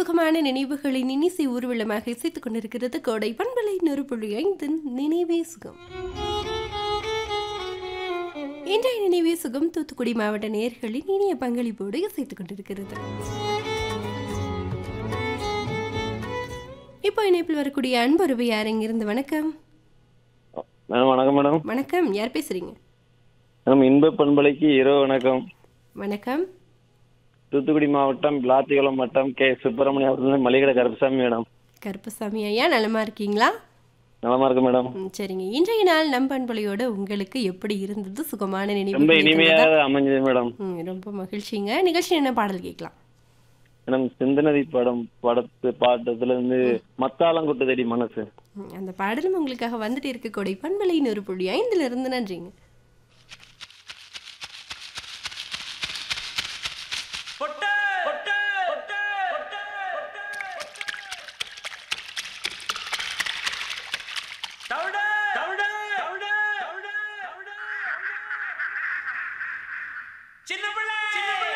சுகமான நினைவுகளின் இனிசை ஊர்வலமாக இசைத்துக் கொண்டிருக்கிறது கோடை பண்பலை நெருப்புள்ளி ஐந்தின் நினைவே சுகம் இன்றைய நினைவே சுகம் தூத்துக்குடி மாவட்ட நேர்களின் இனிய பங்களிப்போடு இசைத்துக் கொண்டிருக்கிறது இப்போ இணைப்பில் வரக்கூடிய அன்புறவு யார் இங்கிருந்து வணக்கம் மேடம் வணக்கம் மேடம் வணக்கம் யார் பேசுறீங்க மேடம் இன்ப பண்பலைக்கு இரவு வணக்கம் வணக்கம் தூத்துக்குடி மாவட்டம் விளாத்திகுளம் வட்டம் கே சுப்பிரமணியம் மளிகடை கருப்பசாமி மேடம் கருப்பசாமி ஐயா நலமா இருக்கீங்களா நலமா இருக்கு மேடம் ம், சரிங்க இன்றைய நாள் நம் பண்பலையோட உங்களுக்கு எப்படி இருந்தது சுகமான ரொம்ப நினைவு இனிமையாக அமைஞ்சது மேடம் ரொம்ப மகிழ்ச்சிங்க நிகழ்ச்சி என்ன பாடல் கேட்கலாம் மேடம் சிந்தநதி படம் படத்து பாட்டத்துல இருந்து மத்தாளம் கொட்டுதடி மனசு ம், அந்த பாடலும் உங்களுக்காக வந்துட்டு இருக்க கொடை பண்பலையின் ஒரு புள்ளி ஐந்துல இருந்து நன்றிங்க பொட்ட பொட்ட பொட்ட பொட்ட தவிட தவிட தவிட தவிட சின்ன பிள்ளை சின்ன பிள்ளை